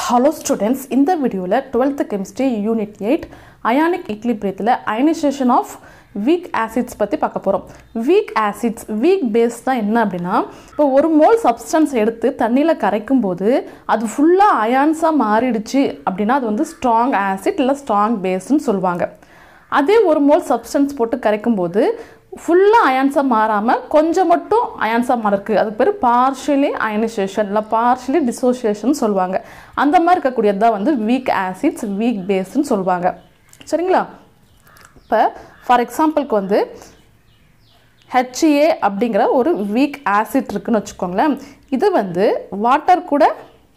Hello students இந்த வீடியோவில் twelfth chemistry unit eight ionic இக்லிபிரியத்தில் அயனைசேஷன் ஆஃப் வீக் ஆசிட்ஸ் பற்றி பார்க்க போகிறோம் வீக் ஆசிட்ஸ் வீக் பேஸ் தான் என்ன அப்படின்னா இப்போ ஒரு மோல் சப்ஸ்டன்ஸ் எடுத்து தண்ணியில் கரைக்கும் போது அது ஃபுல்லாக அயான்ஸாக மாறிடுச்சு அப்படின்னா அது வந்து ஸ்ட்ராங் ஆசிட் இல்லை ஸ்ட்ராங் பேஸ்ன்னு சொல்லுவாங்க அதே ஒரு மோல் சப்ஸ்டன்ஸ் போட்டு கரைக்கும் போது ஃபுல்லாக அயான்ஸாக மாறாமல் கொஞ்சம் மட்டும் அயான்ஸாக மாறிருக்கு அதுக்கு பேர் பார்ஷியலி அயனைசேஷன் இல்லை பார்ஷியலி டிசோசியேஷன் சொல்லுவாங்க அந்த மாதிரி இருக்கக்கூடியது தான் வந்து வீக் ஆசிட்ஸ் வீக் பேஸ்ன்னு சொல்லுவாங்க சரிங்களா இப்போ ஃபார் எக்ஸாம்பிளுக்கு வந்து ஹெச்ஏ அப்படிங்கிற ஒரு வீக் ஆசிட் இருக்குன்னு வச்சுக்கோங்களேன் இது வந்து வாட்டர் கூட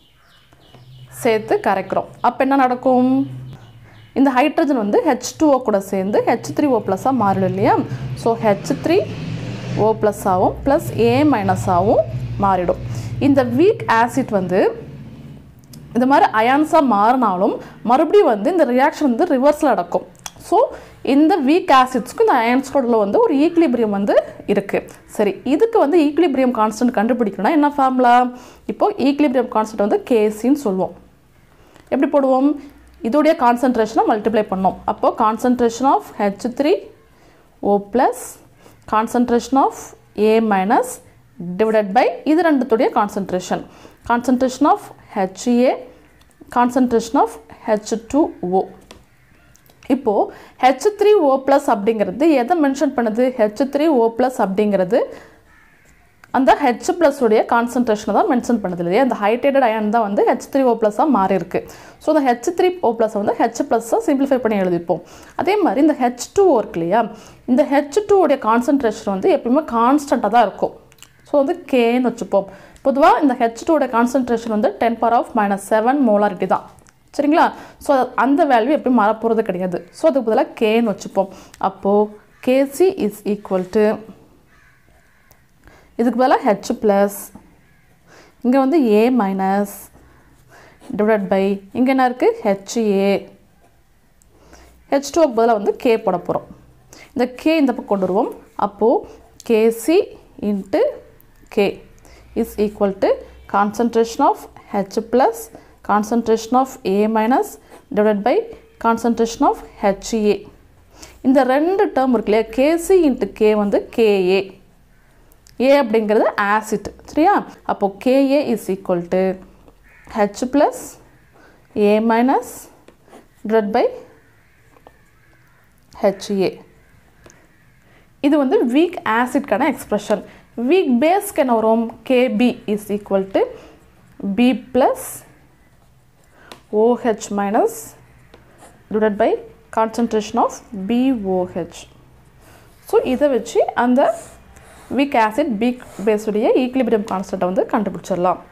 சேர்த்து கரைக்கிறோம் அப்போ என்ன நடக்கும் இந்த ஹைட்ரஜன் வந்து ஹெச் டூஓ கூட சேர்ந்து ஹெச் த்ரீ ஓ ப்ளஸ்ஸாக மாறிடும் இல்லையா so H three O plus ஆகும் ப்ளஸ் ஏ மைனஸ் ஆகும் மாறிடும் இந்த வீக் ஆசிட் வந்து இந்த மாதிரி அயான்ஸாக மாறினாலும் மறுபடியும் வந்து இந்த ரியாக்ஷன் வந்து ரிவர்ஸில் நடக்கும் ஸோ இந்த வீக் ஆசிட்ஸ்க்கு இந்த அயன்ஸ்கோட வந்து ஒரு ஈக்லிபிரியம் வந்து இருக்குது சரி இதுக்கு வந்து ஈக்லிபிரியம் கான்ஸ்டன்ட் கண்டுபிடிக்கணும்னா என்ன ஃபார்முலா இப்போது ஈக்லிபிரியம் கான்ஸ்டன்ட் வந்து கேசின்னு சொல்லுவோம் எப்படி போடுவோம் இதோடைய கான்சன்ட்ரேஷனை மல்டிப்ளை பண்ணோம் அப்போது concentration of H three O plus concentration of A minus divided by இது ரெண்டுத்துடைய concentration concentration of H A concentration of H two O இப்போது ஹெச் த்ரீ ஓ ப்ளஸ் அப்படிங்கிறது எதை மென்ஷன் பண்ணுது ஹெச் த்ரீ ஓ ப்ளஸ் அப்படிங்கிறது அந்த ஹெச் ப்ளஸுடைய கான்சன்ட்ரேஷனை தான் mention பண்ணுது இல்லையா அந்த ஹைட்ரேட்டட் அயன் தான் வந்து ஹெச் த்ரீ ஓ ப்ளஸ்ஸாக மாறி இருக்கு ஸோ அந்த ஹெச் த்ரீ ஓ ப்ளஸ் வந்து ஹெச் ப்ளஸ்ஸாக சிம்பிளிஃபை பண்ணி எழுதிப்போம் அதே மாதிரி இந்த ஹெச் டூ இருக்கு இல்லையா இந்த ஹெச் டூடைய கான்சன்ட்ரேஷன் வந்து எப்பயுமே கான்ஸ்டண்ட்டாக தான் இருக்கும் ஸோ வந்து கேன்னு வச்சுப்போம் பொதுவாக இந்த ஹெச் டூடைய கான்சன்ட்ரேஷன் வந்து ten power of minus seven molarity தான் சரிங்களா ஸோ அந்த வேல்யூ எப்பயும் மாறப்போகிறது கிடையாது ஸோ அதுக்கு பதிலாக கேன்னு வச்சுப்போம் அப்போது கேசி இஸ் ஈக்குவல் டு இதுக்கு பதிலாக ஹெச் ப்ளஸ் இங்கே வந்து ஏ மைனஸ் டிவைட் பை இங்கே என்ன இருக்குது ஹெச்ஏ ஹெச் டூக்கு பதிலாக வந்து கே போட போகிறோம் இந்த கே இந்த பக்கம் கொண்டு வருவோம் அப்போது K C into K is equal to concentration of H plus concentration of A minus divide by concentration of H A இந்த ரெண்டு டேர்ம் இருக்கு இல்லையா கேசி இன்ட்டு கே வந்து கேஏ ஏ அப்படிங்கிறது ஆசிட் சரியா அப்போது K A is equal to H plus A minus divide by H A இது வந்து வீக் ஆசிட்கான எக்ஸ்பிரஷன் வீக் பேஸ்க்கு என்ன வரும் K B is equal to B plus OH minus divided by concentration of BOH. So இதை வச்சு அந்த வீக் ஆசிட் வீக் பேஸுடைய ஈக்லிபிரியம் கான்ஸ்டண்ட்டை வந்து கண்டுபிடிச்சிடலாம்